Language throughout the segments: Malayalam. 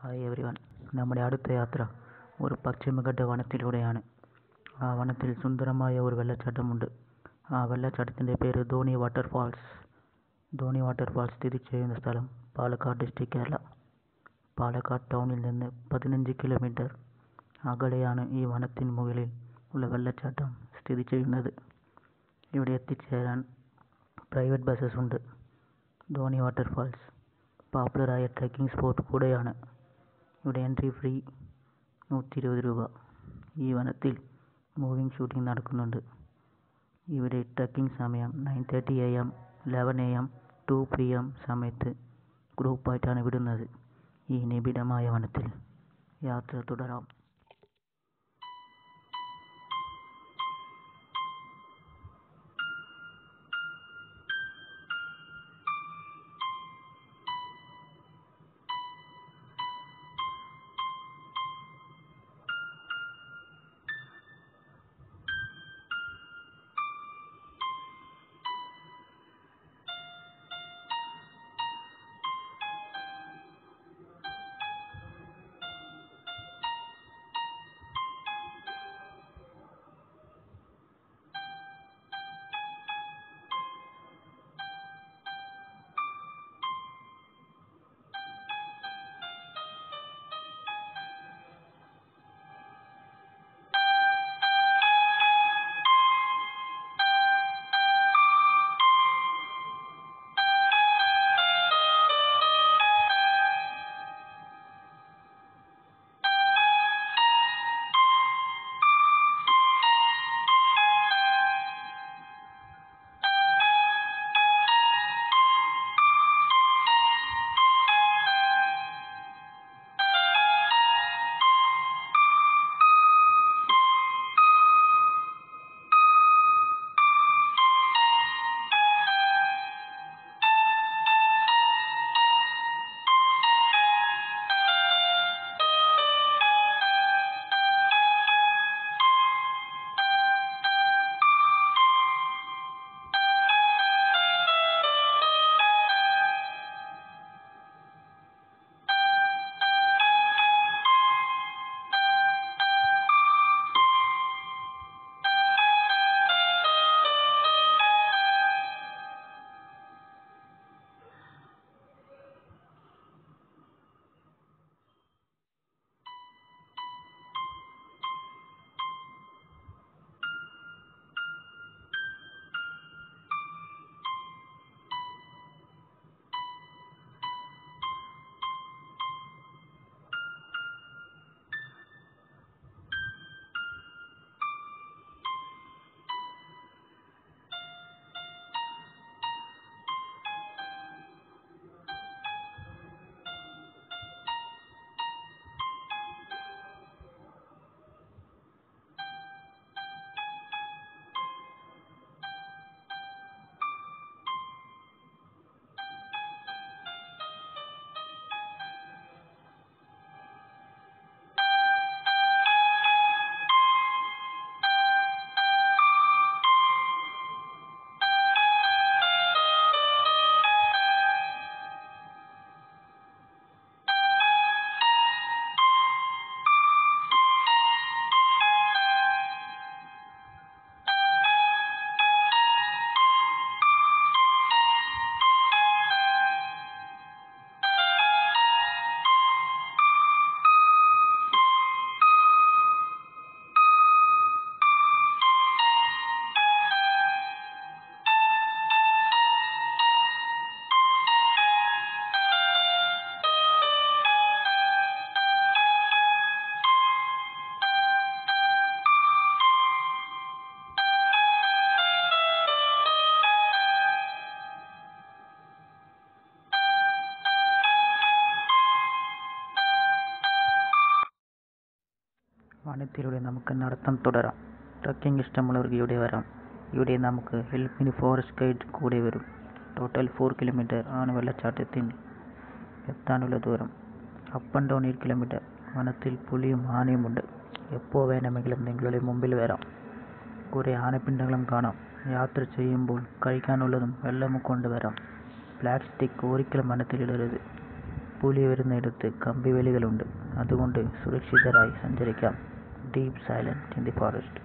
ഹായ് എവരി വൺ നമ്മുടെ അടുത്ത യാത്ര ഒരു പശ്ചിമഘട്ട വനത്തിലൂടെയാണ് ആ വനത്തിൽ സുന്ദരമായ ഒരു വെള്ളച്ചാട്ടമുണ്ട് ആ വെള്ളച്ചാട്ടത്തിൻ്റെ പേര് ധോണി വാട്ടർഫാൾസ് ധോണി വാട്ടർഫാൾസ് സ്ഥിതി ചെയ്യുന്ന സ്ഥലം പാലക്കാട് ഡിസ്ട്രിക്ട് കേരള പാലക്കാട് ടൗണിൽ നിന്ന് പതിനഞ്ച് കിലോമീറ്റർ അകലെയാണ് ഈ വനത്തിന് മുകളിൽ ഉള്ള വെള്ളച്ചാട്ടം സ്ഥിതി ചെയ്യുന്നത് ഇവിടെ എത്തിച്ചേരാൻ പ്രൈവറ്റ് ബസ്സസ് ഉണ്ട് ധോണി വാട്ടർഫാൾസ് പോപ്പുലറായ ട്രെക്കിംഗ് സ്പോട്ട് കൂടെയാണ് ഇവിടെ എൻട്രി ഫ്രീ നൂറ്റി ഇരുപത് രൂപ ഈ വനത്തിൽ മൂവിങ് ഷൂട്ടിംഗ് നടക്കുന്നുണ്ട് ഇവിടെ ട്രെക്കിംഗ് സമയം nine thirty A M eleven A M to P M സമയത്ത് ഗ്രൂപ്പായിട്ടാണ് വിടുന്നത് ഈ നിബിഡമായ വനത്തിൽ യാത്ര തുടരാം വനത്തിലൂടെ നമുക്ക് നടത്തം തുടരാം ട്രക്കിംഗ് ഇഷ്ടമുള്ളവർക്ക് ഇവിടെ വരാം ഇവിടെ നമുക്ക് ഹെൽപ്പിന് ഫോറസ്റ്റ് ഗൈഡ് കൂടെ വരും ടോട്ടൽ ഫോർ കിലോമീറ്റർ ആണ് വെള്ളച്ചാട്ടത്തിന് എത്താനുള്ള ദൂരം up and down eight kilometre വനത്തിൽ പുലിയും ആനയുമുണ്ട് എപ്പോൾ വേണമെങ്കിലും നിങ്ങളുടെ മുമ്പിൽ വരാം കുറേ ആനപ്പിണ്ടങ്ങളും കാണാം യാത്ര ചെയ്യുമ്പോൾ കഴിക്കാനുള്ളതും വെള്ളവും കൊണ്ടുവരാം പ്ലാസ്റ്റിക് ഒരിക്കലും വനത്തിലിടരുത് പുലി വരുന്നിടത്ത് കമ്പിവേലികളുണ്ട് അതുകൊണ്ട് സുരക്ഷിതരായി സഞ്ചരിക്കാം deep silent in the forest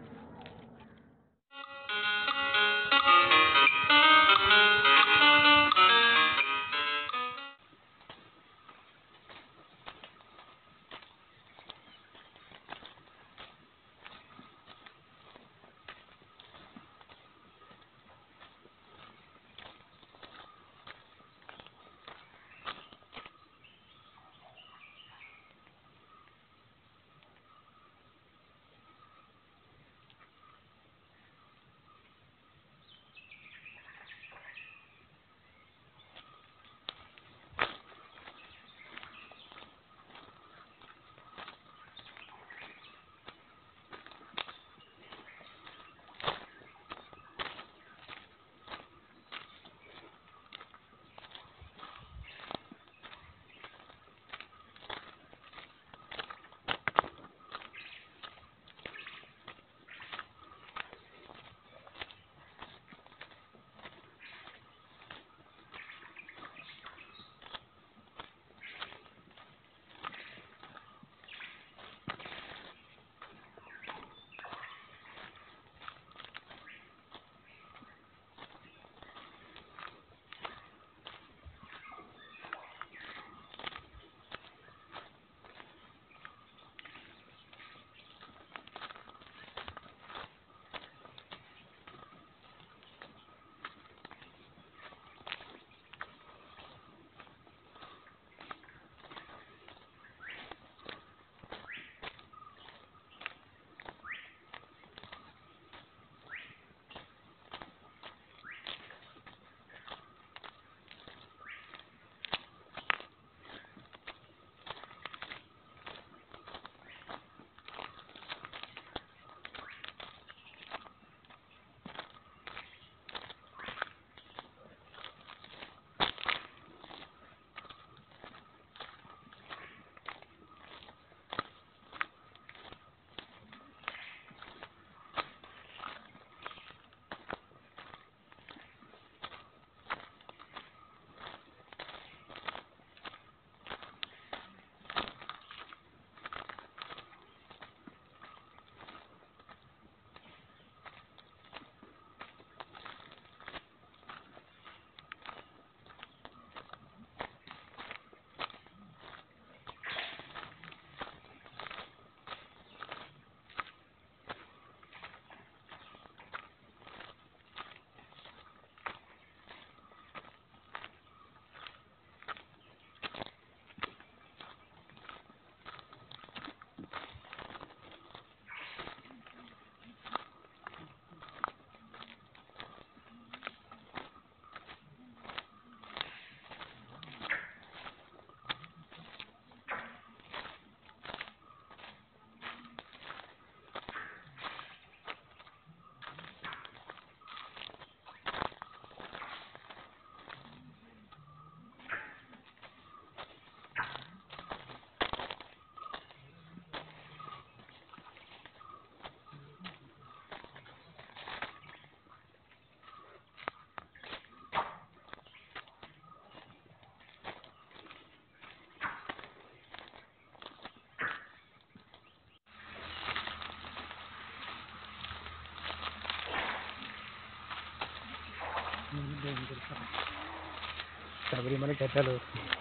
Sabarimala കയറ്റാലോ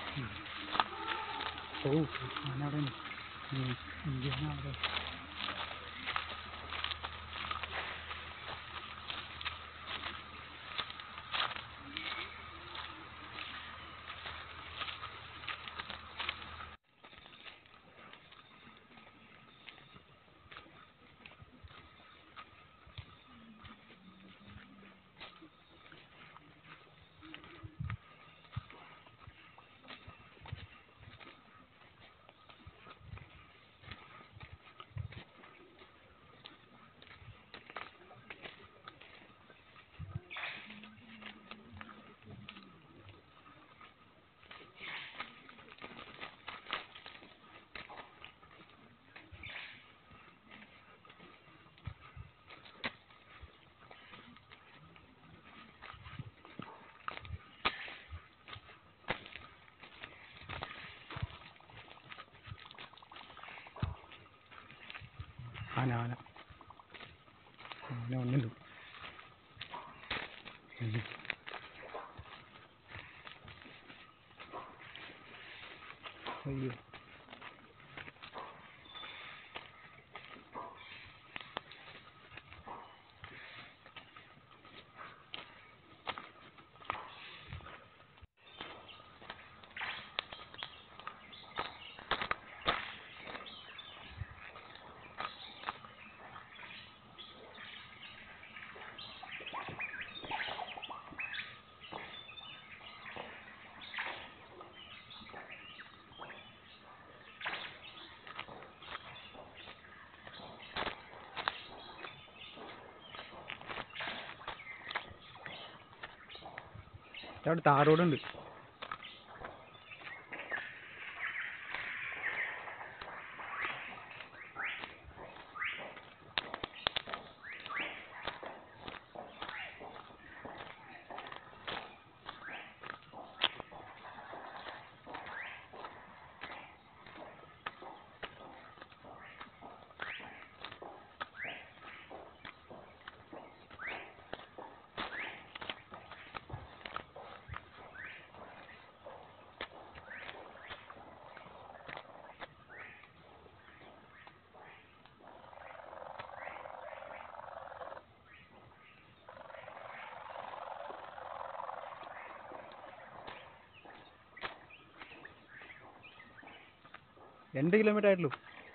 ഓ ഞാനവിടെ അവിടെ ആന ആന ആന ഒന്നുണ്ട് ഉം. അയ്യോ അവിടെ താറോടുണ്ട് രണ്ട് കിലോമീറ്റർ ആയിട്ടുള്ളൂ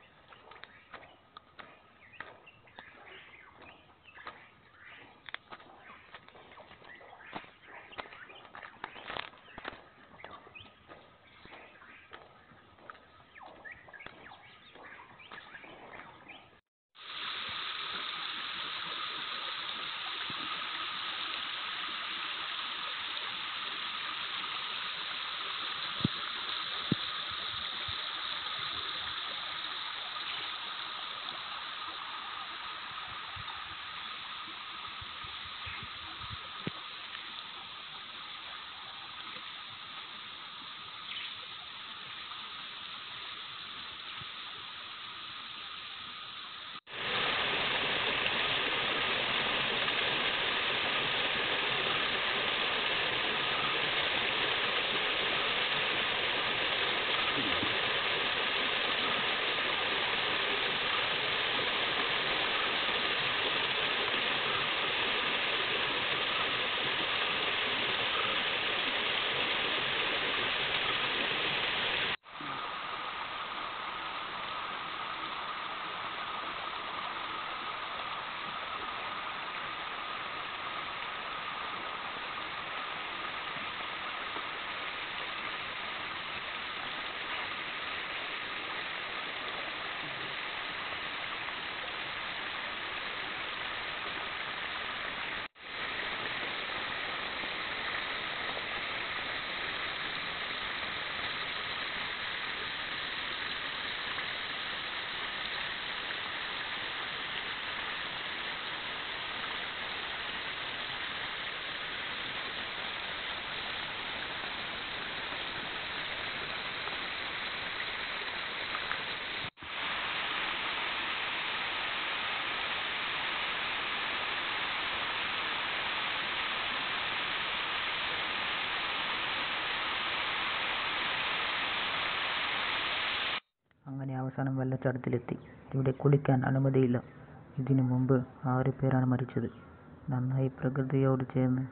അങ്ങനെ അവസാനം വെള്ളച്ചാട്ടത്തിലെത്തി ഇവിടെ കുളിക്കാൻ അനുമതിയില്ല ഇതിനു മുമ്പ് ആറ് പേരാണ് മരിച്ചത് നന്നായി പ്രകൃതിയോട് ചേർന്ന്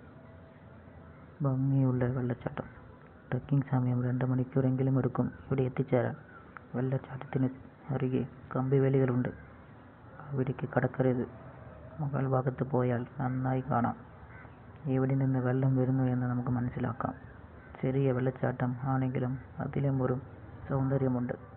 ഭംഗിയുള്ള വെള്ളച്ചാട്ടം ട്രക്കിംഗ് സമയം രണ്ട് മണിക്കൂറെങ്കിലും എടുക്കും ഇവിടെ എത്തിച്ചേരാൻ വെള്ളച്ചാട്ടത്തിന് അരികെ കമ്പിവേലികളുണ്ട് അവിടേക്ക് കടക്കരുത് മുകൾ ഭാഗത്ത് പോയാൽ നന്നായി കാണാം എവിടെ നിന്ന് വെള്ളം വരുന്നു എന്ന് നമുക്ക് മനസ്സിലാക്കാം ചെറിയ വെള്ളച്ചാട്ടം ആണെങ്കിലും അതിലും ഒരു സൗന്ദര്യമുണ്ട്